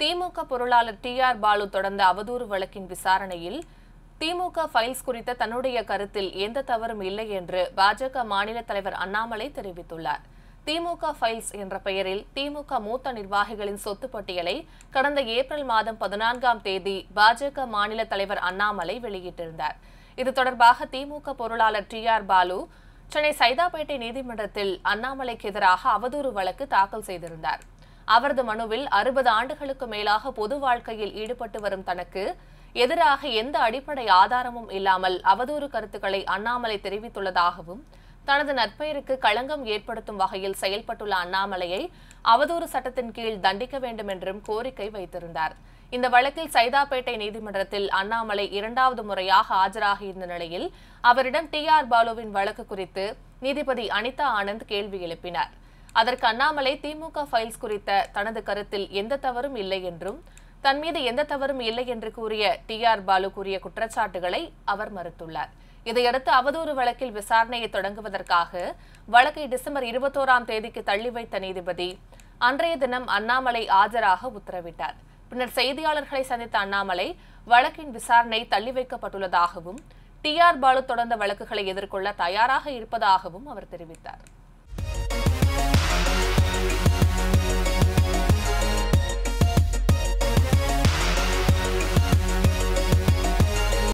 திமுக பொருளாளர் T R Balu தொடர்ந்த அவதூறு வழக்கின் விசாரணையில் திமுக ஃபைல்ஸ் குறித்த தன்னுடைய கருத்தில் எந்த தவறும் இல்லை என்று பாஜக மாநில தலைவர் அண்ணாமலை தெரிவித்துள்ளார் திமுக ஃபைல்ஸ் என்ற பெயரில் திமுக மூத்த நிர்வாகிகளின் சொத்து பட்டியலை கடந்த ஏப்ரல் மாதம் பதினான்காம் தேதி பாஜக மாநில தலைவர் அண்ணாமலை வெளியிட்டிருந்தார் இது தொடர்பாக திமுக பொருளாளர் டி ஆர் பாலு சென்னை சைதாப்பேட்டை நீதிமன்றத்தில் அண்ணாமலைக்கு எதிராக அவதூறு வழக்கு தாக்கல் செய்திருந்தார் அவரது மனுவில் அறுபது ஆண்டுகளுக்கு மேலாக பொது வாழ்க்கையில் ஈடுபட்டு வரும் தனக்கு எதிராக எந்த அடிப்படை ஆதாரமும் இல்லாமல் அவதூறு கருத்துக்களை அண்ணாமலை தெரிவித்துள்ளதாகவும் தனது நற்பெயருக்கு களங்கம் ஏற்படுத்தும் வகையில் செயல்பட்டுள்ள அண்ணாமலையை அவதூறு சட்டத்தின் கீழ் தண்டிக்க வேண்டும் என்றும் கோரிக்கை வைத்திருந்தார் இந்த வழக்கில் சைதாப்பேட்டை நீதிமன்றத்தில் அண்ணாமலை இரண்டாவது முறையாக ஆஜராகியிருந்த நிலையில் அவரிடம் டி ஆர் பாலுவின் வழக்கு குறித்து நீதிபதி அனிதா ஆனந்த் கேள்வி எழுப்பினார் அதற்கு அண்ணாமலை திமுக ஃபைல்ஸ் குறித்த தனது கருத்தில் எந்த தவறும் இல்லை என்றும் தன் மீது எந்த தவறும் இல்லை என்று கூறிய டி ஆர் பாலு கூறிய குற்றச்சாட்டுகளை அவர் மறுத்துள்ளார் இதையடுத்து அவதூறு வழக்கில் விசாரணையை தொடங்குவதற்காக வழக்கை டிசம்பர் இருபத்தோராம் தேதிக்கு தள்ளி வைத்த நீதிபதி அன்றைய தினம் அண்ணாமலை ஆஜராக உத்தரவிட்டார் பின்னர் செய்தியாளர்களை சந்தித்த அண்ணாமலை வழக்கின் விசாரணை தள்ளி வைக்கப்பட்டுள்ளதாகவும் டி ஆர் பாலு தொடர்ந்த வழக்குகளை எதிர்கொள்ள தயாராக இருப்பதாகவும் அவர் தெரிவித்தார்